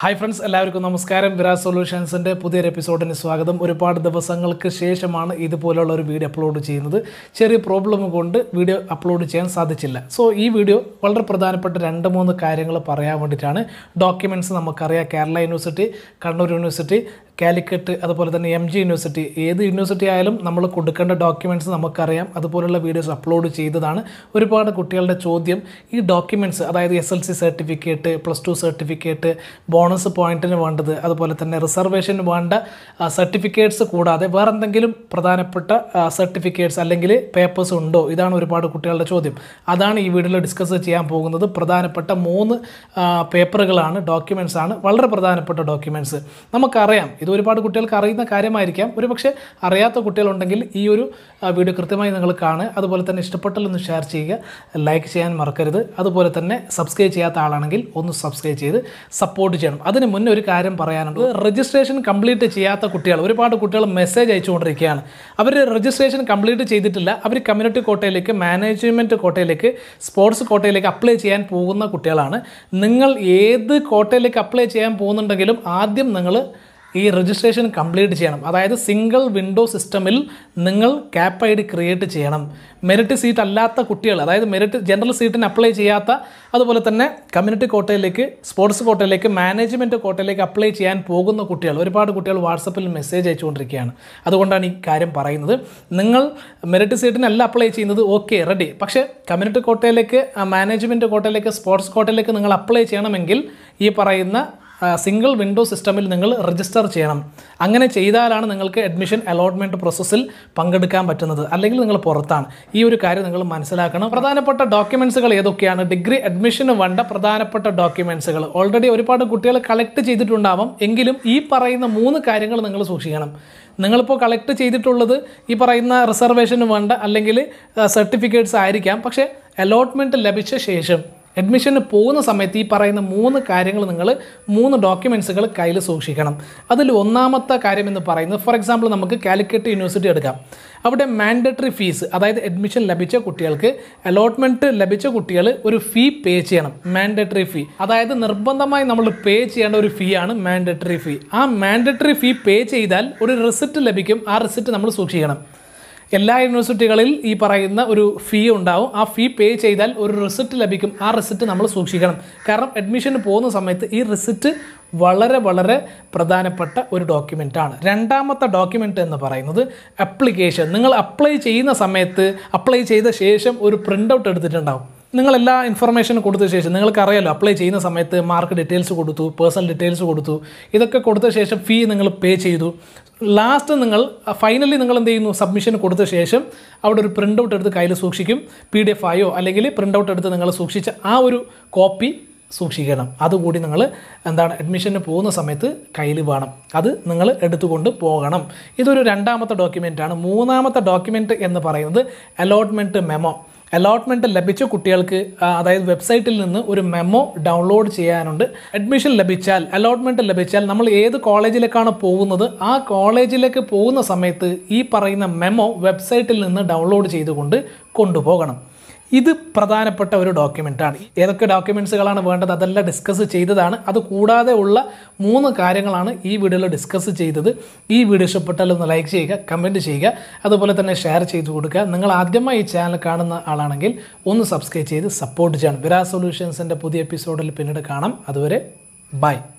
hi friends എല്ലാവർക്കും നമസ്കാരം വിരാജ് സൊല്യൂഷൻസിൻ്റെ പുതിയൊരു എപ്പിസോഡിന് സ്വാഗതം ഒരുപാട് ദിവസങ്ങൾക്ക് ശേഷമാണ് ഇതുപോലുള്ള ഒരു വീഡിയോ അപ്ലോഡ് ചെയ്യുന്നത് ചെറിയ പ്രോബ്ലം കൊണ്ട് വീഡിയോ അപ്ലോഡ് ചെയ്യാൻ സാധിച്ചില്ല സോ ഈ വീഡിയോ വളരെ പ്രധാനപ്പെട്ട രണ്ട് മൂന്ന് കാര്യങ്ങൾ പറയാൻ വേണ്ടിയിട്ടാണ് ഡോക്യുമെൻറ്റ്സ് നമുക്കറിയാം കേരള യൂണിവേഴ്സിറ്റി കണ്ണൂർ യൂണിവേഴ്സിറ്റി കാലിക്കറ്റ് അതുപോലെ തന്നെ എം ജി യൂണിവേഴ്സിറ്റി ഏത് യൂണിവേഴ്സിറ്റി ആയാലും നമ്മൾ കൊടുക്കേണ്ട ഡോക്യുമെൻറ്റ്സ് നമുക്കറിയാം അതുപോലുള്ള വീഡിയോസ് അപ്ലോഡ് ചെയ്തതാണ് ഒരുപാട് കുട്ടികളുടെ ചോദ്യം ഈ ഡോക്യുമെൻറ്റ്സ് അതായത് S L C certificate plus two certificate bonus പോയിന്റിന് വേണ്ടത് അതുപോലെ തന്നെ റിസർവേഷന് വേണ്ട സർട്ടിഫിക്കറ്റ്സ് കൂടാതെ വേറെ എന്തെങ്കിലും പ്രധാനപ്പെട്ട സർട്ടിഫിക്കറ്റ്സ് അല്ലെങ്കിൽ പേപ്പേഴ്സ് ഉണ്ടോ ഇതാണ് ഒരുപാട് കുട്ടികളുടെ ചോദ്യം അതാണ് ഈ വീഡിയോയിൽ ഡിസ്കസ് ചെയ്യാൻ പോകുന്നത് പ്രധാനപ്പെട്ട മൂന്ന് പേപ്പറുകളാണ് ഡോക്യുമെൻറ്റ്സ് ആണ് വളരെ പ്രധാനപ്പെട്ട ഡോക്യുമെൻറ്റ്സ് നമുക്കറിയാം ഇത് ഒരുപാട് കുട്ടികൾക്ക് അറിയുന്ന കാര്യമായിരിക്കാം ഒരു പക്ഷേ അറിയാത്ത കുട്ടികളുണ്ടെങ്കിൽ ഈ ഒരു ആ, വീഡിയോ കൃത്യമായി നിങ്ങൾ കാണുക അതുപോലെ തന്നെ ഇഷ്ടപ്പെട്ടല്ലൊന്ന് ഷെയർ ചെയ്യുക ലൈക്ക് ചെയ്യാൻ മറക്കരുത് അതുപോലെ തന്നെ സബ്സ്ക്രൈബ് ചെയ്യാത്ത ആളാണെങ്കിൽ ഒന്ന് സബ്സ്ക്രൈബ് ചെയ്ത് സപ്പോർട്ട് ചെയ്യണം അതിന് മുന്നേ ഒരു കാര്യം പറയാനുണ്ട് രജിസ്ട്രേഷൻ കംപ്ലീറ്റ് ചെയ്യാത്ത കുട്ടികൾ ഒരുപാട് കുട്ടികൾ മെസ്സേജ് അയച്ചുകൊണ്ടിരിക്കുകയാണ് അവർ രജിസ്ട്രേഷൻ കംപ്ലീറ്റ് ചെയ്തിട്ടില്ല അവർ കമ്മ്യൂണിറ്റി കോട്ടയിലേക്ക് മാനേജ്മെൻറ്റ് കോട്ടയിലേക്ക് സ്പോർട്സ് കോട്ടയിലേക്ക് അപ്ലൈ ചെയ്യാൻ പോകുന്ന കുട്ടികളാണ് നിങ്ങൾ ഏത് കോട്ടയിലേക്ക് അപ്ലൈ ചെയ്യാൻ പോകുന്നുണ്ടെങ്കിലും ആദ്യം നിങ്ങൾ ഈ രജിസ്ട്രേഷൻ കംപ്ലീറ്റ് ചെയ്യണം അതായത് സിംഗിൾ വിൻഡോ സിസ്റ്റമിൽ നിങ്ങൾ ക്യാപ്പ് ഐ ഡി ക്രിയേറ്റ് ചെയ്യണം മെറിറ്റ് സീറ്റ് അല്ലാത്ത കുട്ടികൾ അതായത് മെറിറ്റ് ജനറൽ സീറ്റിന് അപ്ലൈ ചെയ്യാത്ത അതുപോലെ തന്നെ കമ്മ്യൂണിറ്റി കോട്ടയിലേക്ക് സ്പോർട്സ് കോട്ടയിലേക്ക് മാനേജ്മെൻറ്റ് കോട്ടയിലേക്ക് അപ്ലൈ ചെയ്യാൻ പോകുന്ന കുട്ടികൾ ഒരുപാട് കുട്ടികൾ വാട്സപ്പിൽ മെസ്സേജ് അയച്ചുകൊണ്ടിരിക്കുകയാണ് അതുകൊണ്ടാണ് ഈ കാര്യം പറയുന്നത് നിങ്ങൾ മെറിറ്റ് സീറ്റിനല്ല അപ്ലൈ ചെയ്യുന്നത് ഓക്കെ റെഡി പക്ഷേ കമ്മ്യൂണിറ്റി കോട്ടയിലേക്ക് മാനേജ്മെൻറ്റ് കോട്ടയിലേക്ക് സ്പോർട്സ് കോട്ടയിലേക്ക് നിങ്ങൾ അപ്ലൈ ചെയ്യണമെങ്കിൽ ഈ പറയുന്ന സിംഗിൾ വിൻഡോ സിസ്റ്റമിൽ നിങ്ങൾ രജിസ്റ്റർ ചെയ്യണം അങ്ങനെ ചെയ്താലാണ് നിങ്ങൾക്ക് അഡ്മിഷൻ അലോട്ട്മെൻറ്റ് പ്രോസസ്സിൽ പങ്കെടുക്കാൻ പറ്റുന്നത് അല്ലെങ്കിൽ നിങ്ങൾ പുറത്താണ് ഈ ഒരു കാര്യം നിങ്ങൾ മനസ്സിലാക്കണം പ്രധാനപ്പെട്ട ഡോക്യുമെൻസുകൾ ഏതൊക്കെയാണ് ഡിഗ്രി അഡ്മിഷന് വേണ്ട പ്രധാനപ്പെട്ട ഡോക്യുമെൻസുകൾ ഓൾറെഡി ഒരുപാട് കുട്ടികൾ കളക്ട് ചെയ്തിട്ടുണ്ടാവാം എങ്കിലും ഈ പറയുന്ന മൂന്ന് കാര്യങ്ങൾ നിങ്ങൾ സൂക്ഷിക്കണം നിങ്ങളിപ്പോൾ കളക്ട് ചെയ്തിട്ടുള്ളത് ഈ പറയുന്ന റിസർവേഷന് വേണ്ട അല്ലെങ്കിൽ സർട്ടിഫിക്കറ്റ്സ് ആയിരിക്കാം പക്ഷേ അലോട്ട്മെൻറ്റ് ലഭിച്ച ശേഷം അഡ്മിഷന് പോകുന്ന സമയത്ത് ഈ പറയുന്ന മൂന്ന് കാര്യങ്ങൾ നിങ്ങൾ മൂന്ന് ഡോക്യുമെൻസുകൾ കയ്യിൽ സൂക്ഷിക്കണം അതിൽ ഒന്നാമത്തെ കാര്യം എന്ന് പറയുന്നത് ഫോർ എക്സാമ്പിൾ നമുക്ക് കാലിക്കറ്റ് യൂണിവേഴ്സിറ്റി എടുക്കാം അവിടെ മാൻഡറ്ററി ഫീസ് അതായത് അഡ്മിഷൻ ലഭിച്ച കുട്ടികൾക്ക് അലോട്ട്മെൻറ്റ് ലഭിച്ച കുട്ടികൾ ഒരു ഫീ പേ ചെയ്യണം മാൻഡറ്ററി ഫീ അതായത് നിർബന്ധമായി നമ്മൾ പേ ചെയ്യേണ്ട ഒരു ഫീ ആണ് മാൻഡറ്ററി ഫീ ആ മാൻഡറ്ററി ഫീ പേ ചെയ്താൽ ഒരു റിസിപ്റ്റ് ലഭിക്കും ആ റിസിപ്റ്റ് നമ്മൾ സൂക്ഷിക്കണം എല്ലാ യൂണിവേഴ്സിറ്റികളിൽ ഈ പറയുന്ന ഒരു ഫീ ഉണ്ടാവും ആ ഫീ പേ ചെയ്താൽ ഒരു റിസിപ്റ്റ് ലഭിക്കും ആ റിസിപ്റ്റ് നമ്മൾ സൂക്ഷിക്കണം കാരണം അഡ്മിഷന് പോകുന്ന സമയത്ത് ഈ റിസിപ്റ്റ് വളരെ വളരെ പ്രധാനപ്പെട്ട ഒരു ഡോക്യുമെൻ്റ് ആണ് രണ്ടാമത്തെ ഡോക്യുമെൻ്റ് എന്ന് പറയുന്നത് അപ്ലിക്കേഷൻ നിങ്ങൾ അപ്ലൈ ചെയ്യുന്ന സമയത്ത് അപ്ലൈ ചെയ്ത ശേഷം ഒരു പ്രിൻ്റ് ഔട്ട് എടുത്തിട്ടുണ്ടാവും നിങ്ങൾ എല്ലാ ഇൻഫർമേഷനും കൊടുത്ത ശേഷം നിങ്ങൾക്ക് അറിയാലോ അപ്ലൈ ചെയ്യുന്ന സമയത്ത് മാർക്ക് ഡീറ്റെയിൽസ് കൊടുത്തു പേഴ്സണൽ ഡീറ്റെയിൽസ് കൊടുത്തു ഇതൊക്കെ കൊടുത്ത ശേഷം ഫീ നിങ്ങൾ പേ ചെയ്തു ലാസ്റ്റ് നിങ്ങൾ ഫൈനലി നിങ്ങൾ എന്ത് ചെയ്യുന്നു സബ്മിഷൻ കൊടുത്ത ശേഷം അവിടെ ഒരു പ്രിൻ്റ് ഔട്ട് എടുത്ത് കയ്യിൽ സൂക്ഷിക്കും പി ഡി എഫ് ആയോ അല്ലെങ്കിൽ പ്രിൻ്റ് ഔട്ട് എടുത്ത് നിങ്ങൾ സൂക്ഷിച്ച ആ ഒരു കോപ്പി സൂക്ഷിക്കണം അതുകൂടി നിങ്ങൾ എന്താണ് അഡ്മിഷന് പോകുന്ന സമയത്ത് കയ്യിൽ വേണം അത് നിങ്ങൾ എടുത്തുകൊണ്ട് പോകണം ഇതൊരു രണ്ടാമത്തെ ഡോക്യുമെൻ്റാണ് മൂന്നാമത്തെ ഡോക്യുമെൻ്റ് എന്ന് പറയുന്നത് അലോട്ട്മെൻറ്റ് മെമോ അലോട്ട്മെൻറ്റ് ലഭിച്ച കുട്ടികൾക്ക് ആ, അതായത് വെബ്സൈറ്റിൽ നിന്ന് ഒരു മെമ്മോ ഡൗൺലോഡ് ചെയ്യാനുണ്ട് അഡ്മിഷൻ ലഭിച്ചാൽ അലോട്ട്മെൻറ്റ് ലഭിച്ചാൽ നമ്മൾ ഏത് കോളേജിലേക്കാണ് പോകുന്നത് ആ കോളേജിലേക്ക് പോകുന്ന സമയത്ത് ഈ പറയുന്ന മെമ്മോ വെബ്സൈറ്റിൽ നിന്ന് ഡൗൺലോഡ് ചെയ്തുകൊണ്ട് കൊണ്ടുപോകണം ഇത് പ്രധാനപ്പെട്ട ഒരു ഡോക്യുമെൻ്റാണ് ഏതൊക്കെ ഡോക്യുമെൻസുകളാണ് വേണ്ടത് അതെല്ലാം ഡിസ്കസ് ചെയ്തതാണ് അത് കൂടാതെ ഉള്ള മൂന്ന് കാര്യങ്ങളാണ് ഈ വീഡിയോയിൽ ഡിസ്കസ് ചെയ്തത് ഈ വീഡിയോ ഇഷ്ടപ്പെട്ടാൽ ഒന്ന് ലൈക്ക് ചെയ്യുക കമൻറ്റ് ചെയ്യുക അതുപോലെ തന്നെ ഷെയർ ചെയ്ത് കൊടുക്കുക നിങ്ങൾ ആദ്യമായി ഈ ചാനൽ കാണുന്ന ആളാണെങ്കിൽ ഒന്ന് സബ്സ്ക്രൈബ് ചെയ്ത് സപ്പോർട്ട് ചെയ്യണം വിരാ സൊല്യൂഷൻസിൻ്റെ പുതിയ എപ്പിസോഡിൽ പിന്നീട് കാണാം അതുവരെ ബൈ